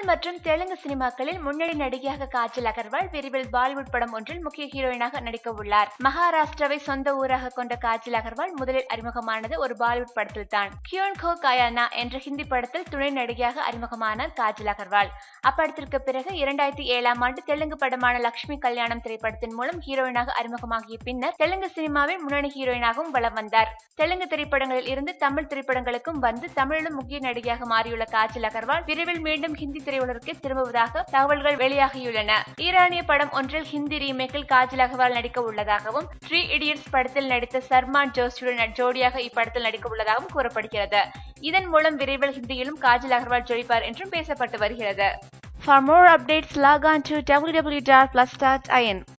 மற்றும் தெலுங்கு சினிமாக்களில் முன்னணி நடிகையாக காஜல் அகர்வால் விரைவில் பாலிவுட் படம் ஒன்றில் முக்கிய ஹீரோயினாக நடிக்க உள்ளார் மகாராஷ்டிராவை சொந்த ஊராக கொண்ட காஜல் அகர்வால் முதலில் அறிமுகமானது ஒரு பாலிவுட் படத்தில் தான் கியோன் கோ கயானா என்ற ஹிந்தி படத்தில் துணை நடிகையாக அறிமுகமானார் காஜல் அகர்வால் அப்படத்திற்கு பிறகு இரண்டாயிரத்தி ஏழாம் ஆண்டு தெலுங்கு படமான லட்சுமி கல்யாணம் திரைப்படத்தின் மூலம் ஹீரோயினாக அறிமுகமாகிய பின்னர் தெலுங்கு சினிமாவின் முன்னணி ஹீரோயினாகவும் வலம் வந்தார் தெலுங்கு திரைப்படங்களில் இருந்து தமிழ் திரைப்படங்களுக்கும் வந்து தமிழிலும் முக்கிய நடிகையாக மாறியுள்ள காஜல் அகர்வால் விரைவில் மீண்டும் ஹிந்தி திரையுலகிற்கு திரும்புவதாக தகவல்கள் வெளியாகியுள்ளன ஈரானிய படம் ஒன்றில் ஹிந்தி ரீமேக்கில் காஜல் அகர்வால் நடிக்க உள்ளதாகவும் த்ரீ இடியட்ஸ் படத்தில் நடித்த சர்மான் ஜோஷியுடன் ஜோடியாக இப்படத்தில் நடிக்க உள்ளதாகவும் கூறப்படுகிறது இதன் மூலம் விரைவில் ஹிந்தியிலும் காஜல் அகர்வால் ஜொலிப்பார் என்றும் பேசப்பட்டு வருகிறது For more updates, log on to www.plus.in.